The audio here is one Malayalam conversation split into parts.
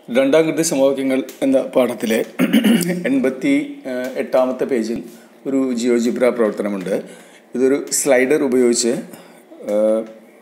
രണ്ടാം കൃതി സമവാക്യങ്ങൾ എന്ന പാഠത്തിലെ എൺപത്തി ഏഹ്, എട്ടാമത്തെ പേജിൽ ഒരു ജിയോജിബ്ര പ്രവർത്തനമുണ്ട് ഇതൊരു സ്ലൈഡർ ഉപയോഗിച്ച് ഏഹ്,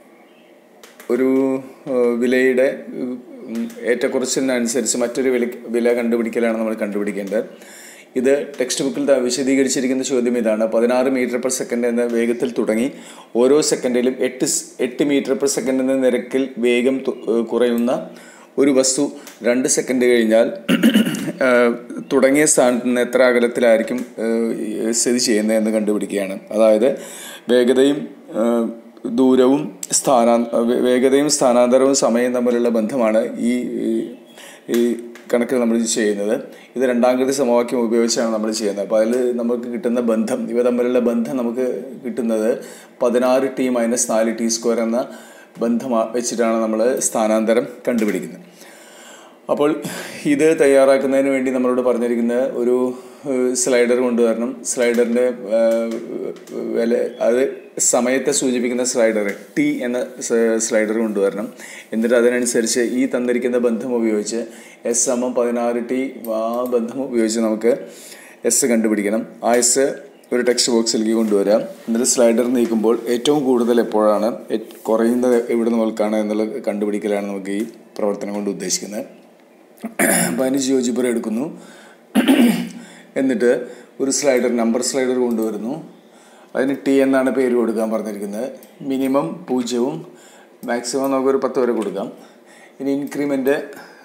ഒരു ഏഹ്, വിലയുടെ ഉം, ഏറ്റക്കുറച്ചിലിനനുസരിച്ച് മറ്റൊരു വില വില കണ്ടുപിടിക്കലാണ് നമ്മൾ കണ്ടുപിടിക്കേണ്ടത് ഇത് ടെക്സ്റ്റ് ബുക്കിൽ ദാ വിശദീകരിച്ചിരിക്കുന്ന ചോദ്യം ഇതാണ് പതിനാറ് മീറ്റർ പെർ സെക്കൻഡ് എന്ന വേഗത്തിൽ തുടങ്ങി ഓരോ സെക്കൻഡിലും എട്ട് സ് എട്ട് മീറ്റർ പെർ സെക്കൻഡ് എന്ന നിരക്കിൽ വേഗം തു- ഏഹ് കുറയുന്ന ഒരു വസ്തു രണ്ട് സെക്കൻഡ് കഴിഞ്ഞാൽ ഏഹ്, തുടങ്ങിയ സ്ഥാനത്ത് നിന്ന് എത്ര അകലത്തിലായിരിക്കും ഏഹ്, സ്ഥിതി ചെയ്യുന്നതെന്ന് കണ്ടുപിടിക്കുകയാണ് അതായത് വേഗതയും ഏഹ്, ദൂരവും സ്ഥാനാ വേ- വേഗതയും സ്ഥാനാന്തരവും സമയവും തമ്മിലുള്ള ബന്ധമാണ് ഈ ഈ- ഈ കണക്കിൽ നമ്മൾ ചെയ്യുന്നത് ഇത് രണ്ടാം കൃതി സമവാക്യം ഉപയോഗിച്ചാണ് നമ്മൾ ചെയ്യുന്നത് അപ്പോൾ അതിൽ നമുക്ക് കിട്ടുന്ന ബന്ധം ഇവ തമ്മിലുള്ള ബന്ധം നമുക്ക് കിട്ടുന്നത് പതിനാറ് ടി മൈനസ് നാല് ടി സ്ക്വയർ എന്ന ബന്ധം വെച്ചിട്ടാണ് നമ്മൾ സ്ഥാനാന്തരം കണ്ടുപിടിക്കുന്നത് അപ്പോൾ ഇത് തയ്യാറാക്കുന്നതിന് വേണ്ടി നമ്മളോട് പറഞ്ഞിരിക്കുന്ന ഒരു ഏഹ്, സ്ലൈഡർ കൊണ്ടുവരണം സ്ലൈഡറിൻ്റെ ഏഹ്, വില അത് സമയത്തെ സൂചിപ്പിക്കുന്ന സ്ലൈഡർ ടി എന്ന സ് സ്ലൈഡർ കൊണ്ടുവരണം എന്നിട്ട് അതിനനുസരിച്ച് ഈ തന്നിരിക്കുന്ന ബന്ധം ഉപയോഗിച്ച് എസ് സമം പതിനാറ് ടി ആ ബന്ധം ഉപയോഗിച്ച് നമുക്ക് എസ് കണ്ടുപിടിക്കണം ആ എസ് ഒരു ടെക്സ്റ്റ് ബോക്സിലേക്ക് കൊണ്ടുവരാം എന്നിട്ട് സ്ലൈഡർ നീക്കുമ്പോൾ ഏറ്റവും കൂടുതൽ എപ്പോഴാണ് ഏ- കുറയുന്നത് എവിടെ മുതൽക്കാണ് എന്നുള്ളത് കണ്ടുപിടിക്കലാണ് നമുക്ക് ഈ പ്രവർത്തനം കൊണ്ട് ഉദ്ദേശിക്കുന്നത് അപ്പോൾ അതിന് ജിയോജിബ്ര എടുക്കുന്നു എന്നിട്ട് ഒരു സ്ലൈഡർ നമ്പർ സ്ലൈഡർ കൊണ്ടുവരുന്നു അതിന് ടി എന്നാണ് പേര് കൊടുക്കാൻ പറഞ്ഞിരിക്കുന്നത് മിനിമം പൂജ്യവും മാക്സിമം നമുക്കൊരു പത്ത് വരെ കൊടുക്കാം ഇനി ഇൻക്രിമെൻ്റ്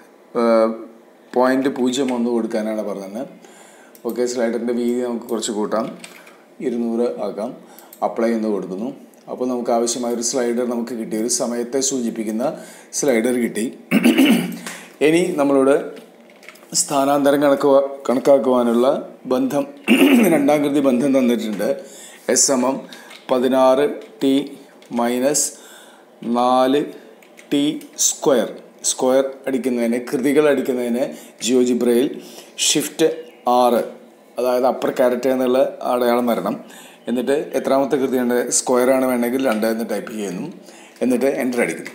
പോയിൻ്റ് പൂജ്യം ഒന്ന് കൊടുക്കാനാണ് പറഞ്ഞത് ഓക്കെ സ്ലൈഡറിൻ്റെ വീതി നമുക്ക് കുറച്ച് കൂട്ടാം ഇരുന്നൂറ് ആക്കാം അപ്ലൈ എന്ന് കൊടുക്കുന്നു അപ്പോൾ നമുക്ക് ആവശ്യമായ ഒരു സ്ലൈഡർ നമുക്ക് കിട്ടി ഒരു സമയത്തെ സൂചിപ്പിക്കുന്ന സ്ലൈഡർ കിട്ടി ഇനി നമ്മളോട് സ്ഥാനാന്തരം കണക്കുക കണക്കാക്കുവാനുള്ള ബന്ധം രണ്ടാം കൃതി ബന്ധം തന്നിട്ടുണ്ട് എസ് സമം പതിനാറ് ടി മൈനസ് നാല് ടി സ്ക്വയർ സ്ക്വയർ അടിക്കുന്നതിന് കൃതികൾ അടിക്കുന്നതിന് ജിയോജിബ്രയിൽ ഷിഫ്റ്റ് ആറ് അതായത് അപ്പർ ക്യാരറ്റ് എന്നുള്ള അടയാളം വരണം എന്നിട്ട് എത്രാമത്തെ കൃതിയുണ്ട് സ്ക്വയർ ആണ് വേണമെങ്കിൽ രണ്ട് എന്ന് ടൈപ്പ് ചെയ്യുന്നു എന്നിട്ട് എൻ്റർ അടിക്കുന്നു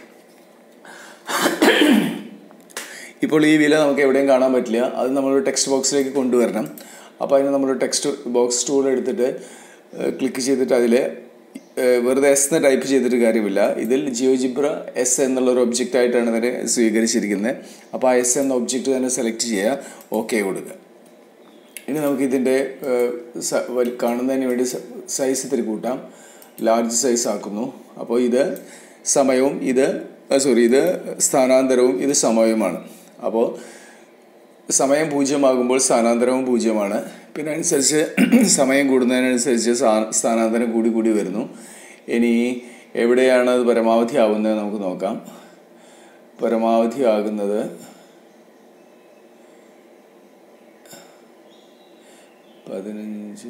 ഇപ്പോൾ ഈ വില നമുക്ക് എവിടെയും കാണാൻ പറ്റില്ല അത് നമ്മൾ ടെക്സ്റ്റ് ബോക്സിലേക്ക് കൊണ്ടുവരണം അപ്പോൾ അതിന് നമ്മൾ ടെക്സ്റ്റ് ബോക്സ് ടൂൾ എടുത്തിട്ട് ക്ലിക്ക് ചെയ്തിട്ട് അതിൽ വെറുതെ എസ് എന്ന് ടൈപ്പ് ചെയ്തിട്ട് കാര്യമില്ല ഇതിൽ ജിയോജിബ്ര എസ് എന്നുള്ള ഒരു ഒബ്ജക്റ്റ് ആയിട്ടാണ് ഇതിനെ സ്വീകരിച്ചിരിക്കുന്നത് അപ്പോൾ ആ എസ് എന്ന ഒബ്ജക്റ്റ് തന്നെ സെലക്ട് ചെയ്യുക ഓക്കെ കൊടുക്കുക ഇനി നമുക്ക് ഇതിൻ്റെ കാണുന്നതിന് വേണ്ടി സൈസ് ഇത്തിരി കൂട്ടാം ലാർജ് സൈസ് ആക്കുന്നു അപ്പോൾ ഇത് സമയവും ഇത് സോറി ഇത് സ്ഥാനാന്തരവും ഇത് സമയവുമാണ് അപ്പോൾ സമയം പൂജ്യമാകുമ്പോൾ സ്ഥാനാന്തരവും പൂജ്യമാണ് പിന്നെ അനുസരിച്ച് സമയം കൂടുന്നതിനനുസരിച്ച് സ്ഥാ- സ്ഥാനാന്തരം കൂടി കൂടി വരുന്നു ഇനി എവിടെയാണ് അത് പരമാവധി ആവുന്നത് നമുക്ക് നോക്കാം പരമാവധി ആകുന്നത് പതിനഞ്ച്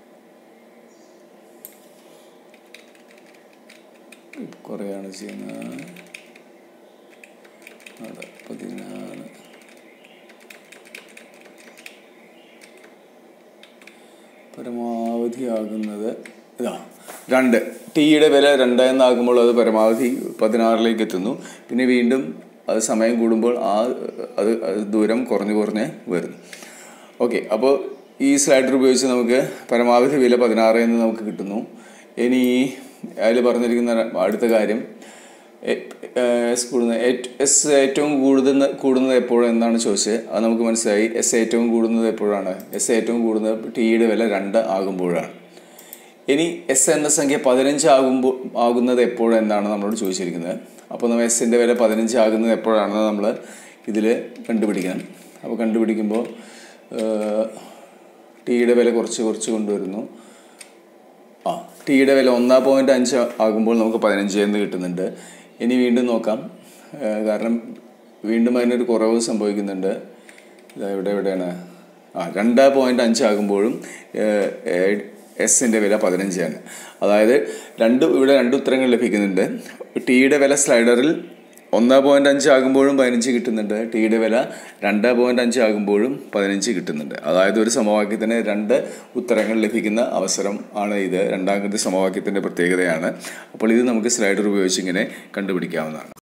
കുറയാണ് ചെയ്യുന്നത് അതെ പതിനാറ് പരമാവധി ആകുന്നത് ഇതാ രണ്ട് ടീയുടെ വില രണ്ട് എന്നാകുമ്പോൾ അത് പരമാവധി പതിനാറിലേക്ക് എത്തുന്നു പിന്നെ വീണ്ടും അത് സമയം കൂടുമ്പോൾ ആ അത് അത് ദൂരം കുറഞ്ഞു കുറഞ്ഞ് വരുന്നു ഓക്കെ അപ്പോൾ ഈ സ്ലൈഡർ ഉപയോഗിച്ച് നമുക്ക് പരമാവധി വില പതിനാറ് എന്ന് നമുക്ക് കിട്ടുന്നു ഇനി അതിൽ പറഞ്ഞിരിക്കുന്ന അടുത്ത കാര്യം എ- ഏഹ് എസ് കൂടുന്നത് ഏറ്റ്- എസ് ഏറ്റവും കൂടുന്ന കൂടുന്നത് എപ്പോഴും എന്നാണ് ചോദിച്ചത് അത് നമുക്ക് മനസ്സിലായി എസ് ഏറ്റവും കൂടുന്നത് എപ്പോഴാണ് എസ് ഏറ്റവും കൂടുന്നത് ടിയുടെ വില രണ്ട് ആകുമ്പോഴാണ് ഇനി എസ് എന്ന സംഖ്യ പതിനഞ്ച് ആകുമ്പോൾ ആകുന്നത് എപ്പോഴും എന്നാണ് നമ്മളോട് ചോദിച്ചിരിക്കുന്നത് അപ്പോൾ നമ്മൾ എസിൻ്റെ വില പതിനഞ്ച് ആകുന്നത് എപ്പോഴാണെന്ന് നമ്മൾ ഇതിൽ കണ്ടുപിടിക്കണം അപ്പോൾ കണ്ടുപിടിക്കുമ്പോൾ ടിയുടെ വില കുറച്ച് കുറച്ച് കൊണ്ടുവരുന്നു ആ ടിയുടെ വില ഒന്നാം പോയിൻറ്റ് അഞ്ച് ആകുമ്പോൾ നമുക്ക് പതിനഞ്ച് എന്ന് കിട്ടുന്നുണ്ട് ഇനി വീണ്ടും നോക്കാം ഏഹ് കാരണം വീണ്ടും അതിനൊരു കുറവ് സംഭവിക്കുന്നുണ്ട് ഇതാ ഇവിടെ എവിടെയാണ് ആ രണ്ട് പോയിൻറ്റ് അഞ്ച് ആകുമ്പോഴും എസിൻ്റെ വില പതിനഞ്ചാണ് അതായത് രണ്ട് ഇവിടെ രണ്ട് ഉത്തരങ്ങൾ ലഭിക്കുന്നുണ്ട് ടിയുടെ വില സ്ലൈഡറിൽ ഒന്ന് പോയിൻറ്റ് അഞ്ച് ആകുമ്പോഴും പതിനഞ്ച് കിട്ടുന്നുണ്ട് ടിയുടെ വില രണ്ട് പോയിൻറ്റ് അഞ്ച് ആകുമ്പോഴും പതിനഞ്ച് കിട്ടുന്നുണ്ട് അതായത് ഒരു സമവാക്യത്തിന് രണ്ട് ഉത്തരങ്ങൾ ലഭിക്കുന്ന അവസരം ആണ് ഇത് രണ്ടാം കൃതി സമവാക്യത്തിൻ്റെ പ്രത്യേകതയാണ് അപ്പോൾ ഇത് നമുക്ക് സ്ലൈഡർ ഉപയോഗിച്ച് ഇങ്ങനെ കണ്ടുപിടിക്കാവുന്നതാണ്